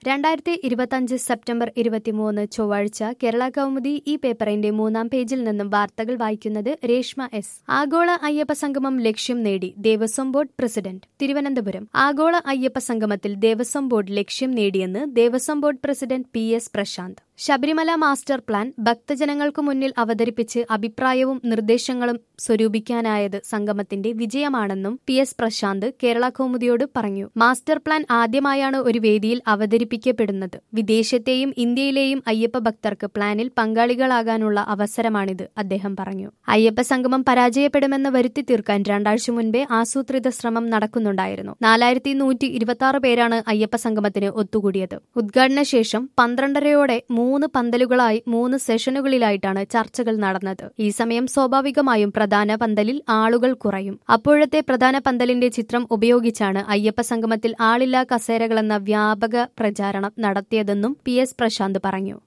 രണ്ടായിരത്തി ഇരുപത്തിയഞ്ച് സെപ്റ്റംബർ ഇരുപത്തിമൂന്ന് ചൊവ്വാഴ്ച കേരള കൗമുദി ഈ പേപ്പറിന്റെ മൂന്നാം പേജിൽ നിന്നും വാർത്തകൾ വായിക്കുന്നത് രേഷ്മ എസ് ആഗോള അയ്യപ്പ സംഗമം ലക്ഷ്യം നേടി ദേവസ്വം ബോർഡ് പ്രസിഡന്റ് തിരുവനന്തപുരം ആഗോള അയ്യപ്പ സംഗമത്തിൽ ദേവസ്വം ബോർഡ് ലക്ഷ്യം നേടിയെന്ന് Devaswom board president P S Prashanth Sabarimala master plan ഭക്തജനങ്ങൾക്കു മുന്നിൽ അവതരിപ്പിച്ച് അഭിപ്രായവും നിർദ്ദേശങ്ങളും സ്വരൂപിക്കാനായത് സംഗമത്തിന്റെ വിജയമാണെന്നും പി എസ് പ്രശാന്ത് കേരള കൗമുദിയോട് പറഞ്ഞു മാസ്റ്റർ പ്ലാൻ ആദ്യമായാണ് ഒരു വേദിയിൽ അവതരിപ്പിക്കപ്പെടുന്നത് വിദേശത്തെയും ഇന്ത്യയിലെയും അയ്യപ്പ ഭക്തർക്ക് പ്ലാനിൽ പങ്കാളികളാകാനുള്ള അവസരമാണിത് അദ്ദേഹം പറഞ്ഞു അയ്യപ്പ സംഗമം പരാജയപ്പെടുമെന്ന് വരുത്തി തീർക്കാൻ രണ്ടാഴ്ച മുൻപേ ആസൂത്രിത ശ്രമം നടക്കുന്നുണ്ടായിരുന്നു നാലായിരത്തി നൂറ്റി ഇരുപത്തി ആറ് പേരാണ് അയ്യപ്പ സംഗമത്തിന് ഒത്തുകൂടിയത് ഉദ്ഘാടന ശേഷം പന്ത്രണ്ടരയോടെ മൂന്ന് പന്തലുകളായി മൂന്ന് സെഷനുകളിലായിട്ടാണ് ചർച്ചകൾ നടന്നത് ഈ സമയം സ്വാഭാവികമായും പ്രധാന പന്തലിൽ ആളുകൾ കുറയും അപ്പോഴത്തെ പ്രധാന പന്തലിന്റെ ചിത്രം ഉപയോഗിച്ചാണ് അയ്യപ്പ സംഗമത്തിൽ ആളില്ലാ കസേരകളെന്ന വ്യാപക പ്രചാരണം നടത്തിയതെന്നും പി എസ് പ്രശാന്ത് പറഞ്ഞു